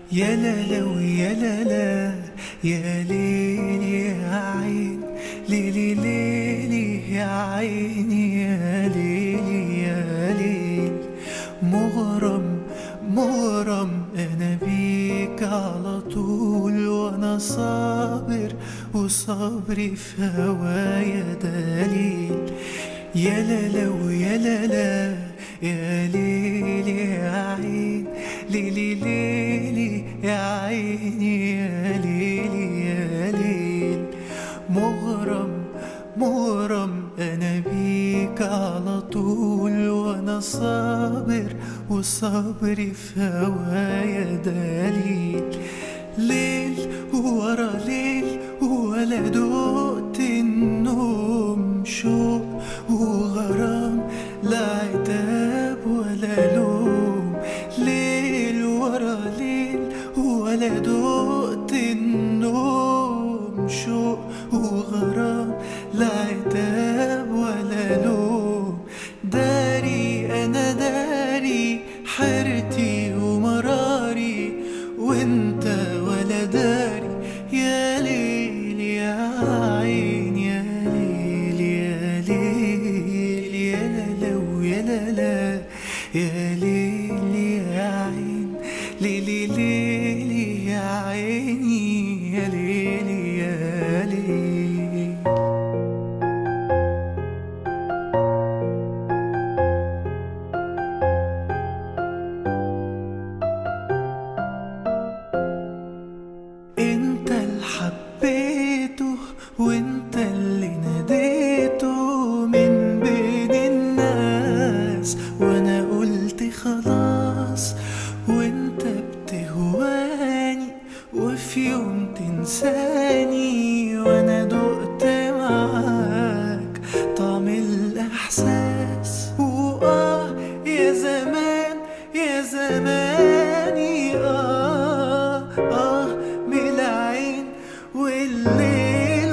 يا لا ويا لا لا يا ليل يا عين ليلي ليلي يا عيني يا ليل يا ليل مغرم مغرم انا بيك على طول وانا صابر وصبري في هوايا دليل يا لا لا ويا لا لا يا ليل يا عين ليلي ليلي يا عيني يا ليلي يا ليل مغرم مغرم انا بيك على طول وانا صابر وصبري في هوايا دليل ليل ورا ليل ولا دقت النوم شوق وغرام لا عتاب ولا لوم ليل ورا ليل ولا دقت النوم شوق وغرام لا عتاب ولا لوم داري انا داري حيرتي ومراري وانت ولا داري يا ليل يا عين يا ليل يا ليل يا لا ويا لا لا يا ليل يا عين ليلي ليلي يا عيني يا ليل يا ليل انت اللي حبيته وانت اللي ناديته من بين الناس وانا قلت خلاص وانت بتهواني وفي يوم تنساني وانا دقت معاك طعم الاحساس واه يا زمان يا زماني اه اه من العين والليل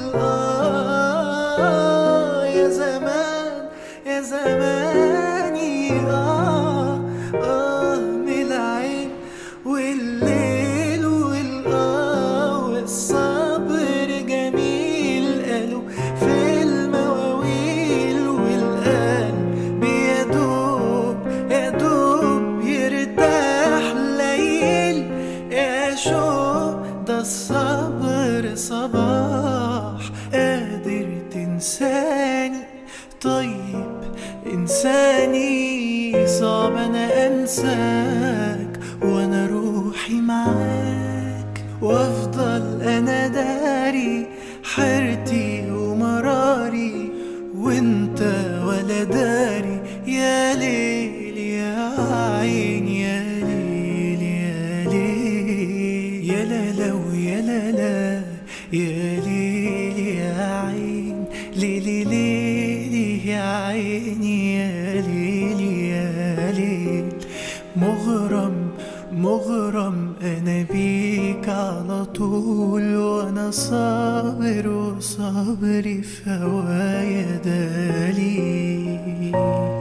والآه يا زمان يا زماني آه آه من العين والليل والآه والصبر جميل قالوا في المواويل والقلب يا دوب يا دوب يرتاح ليل يا شوق ده الصبر صباح قادر تنساني طيب انساني صعب انا انساك وانا روحي معاك وافضل انا داري حيرتي ومراري وانت ولا داري يا ليل يا عين يا ليل يا ليل يا لا لا ويا لا لا يا ليل يا عين ليلي ليلي يا عيني يا ليل يا ليل مغرم مغرم انا بيك على طول وانا صابر وصبري في هوايا دليل